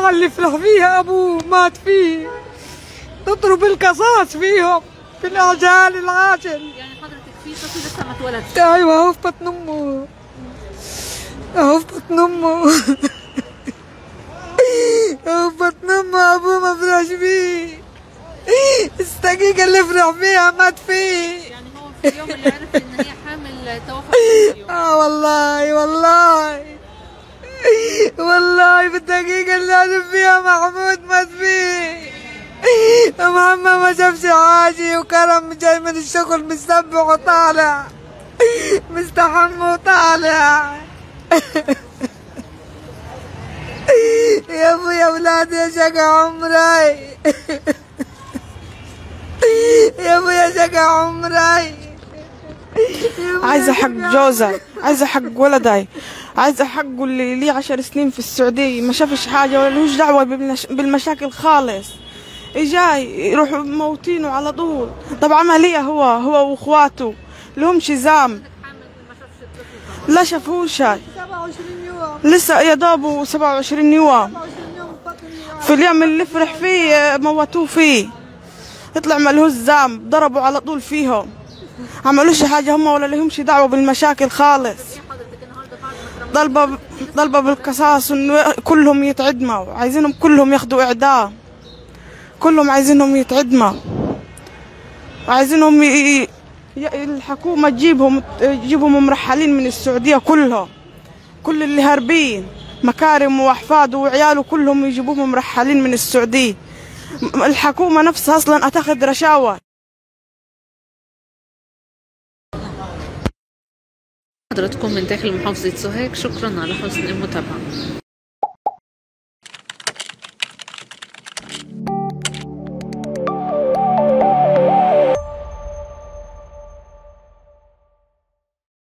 الجامعة اللي فرح فيها أبوه مات فيه تضرب القصاص فيهم في الأعجال العاجل يعني حضرتك في طفل لسه ما اتولدش أيوة هو في بطن أمه هو في بطن أمه هو في بطن أمه أبوه ما فرحش فيه الدقيقة اللي فرح فيها مات فيه يعني هو في اليوم اللي عرف ان هي حامل توفى في اليوم اه والله والله والله في الدقيقة اللي عرف فيها محمود مات فيه محمد ما شافش حاجة وكرم جاي من الشغل مستبح وطالع مستحم وطالع يا ابو يا ولادي يا شقى عمري يا ابو يا شقى عمري عايزة حق جوزي عايزة حق ولدي عايزة حقه اللي ليه عشر سنين في السعودية ما شافش حاجة ولا لهوش دعوة بالمش- بالمشاكل خالص جاي يروحوا موتينه على طول طب عملية هو هو واخواته لهمش ذنب لا شافوه شيء 27 يوم لسه يا دوبه 27 يوم 27 يوم بطني في اليوم اللي فرح فيه آه، موتوه فيه يطلع ملهوش ذنب ضربوا على طول فيهم عملوش حاجة هم ولا لهمش دعوة بالمشاكل خالص حضرتك النهارده بعد ما ترمى طالبة طالبة بالقصاص انه كلهم يتعدموا عايزينهم كلهم ياخدوا اعدام كلهم عايزينهم يتعدموا وعايزينهم ي... ي- الحكومة تجيبهم تجيبهم مرحلين من السعودية كلهم كل اللي هاربين مكارم واحفاده وعياله كلهم يجيبوهم مرحلين من السعودية م- الحكومة نفسها اصلا اتاخذ رشاوى حضراتكم من داخل محافظة سوهاج شكرا على حسن المتابعة